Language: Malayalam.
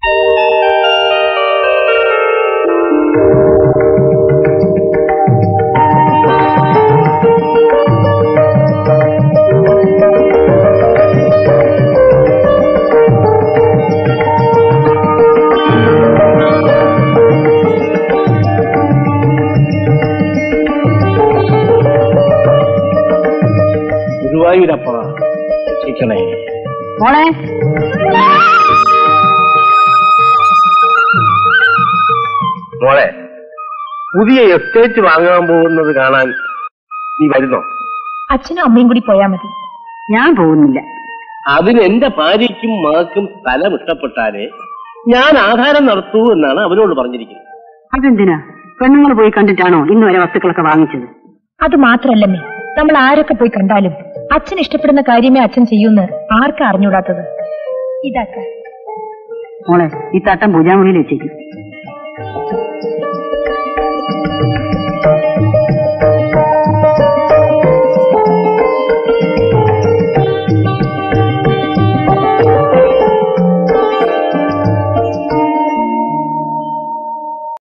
ഗുരുവായൂരപ്പ രക്ഷിക്കണേ മോളെ മോളെ പുതിയ എസ്റ്റേറ്റ് വാങ്ങാൻ പോകുന്നത് കാണാൻ നീ വരുന്നോ അച്ഛനും അമ്മയും കൂടി പോയാ മതി ഞാൻ പോകുന്നില്ല അതിന് എന്റെ ഭാര്യയ്ക്കും മകൾക്കും സ്ഥലം ഇഷ്ടപ്പെട്ടാലേ ഞാൻ ആധാരം നടത്തൂ എന്നാണ് അവരോട് പറഞ്ഞിരിക്കുന്നത് അതെന്തിനാ പെണ്ണുങ്ങൾ പോയി കണ്ടിട്ടാണോ ഇന്ന് വരെ വസ്തുക്കളൊക്കെ വാങ്ങിച്ചത് അത് മാത്രല്ലമ്മേ നമ്മൾ ആരൊക്കെ പോയി കണ്ടാലും അച്ഛൻ ഇഷ്ടപ്പെടുന്ന കാര്യമേ അച്ഛൻ ചെയ്യൂന്ന് ആർക്കാ അറിഞ്ഞൂടാത്തത് ഇതാക്ക മോളെ ഈ തട്ടം പൂജാമുറിയിൽ വെച്ചേക്കും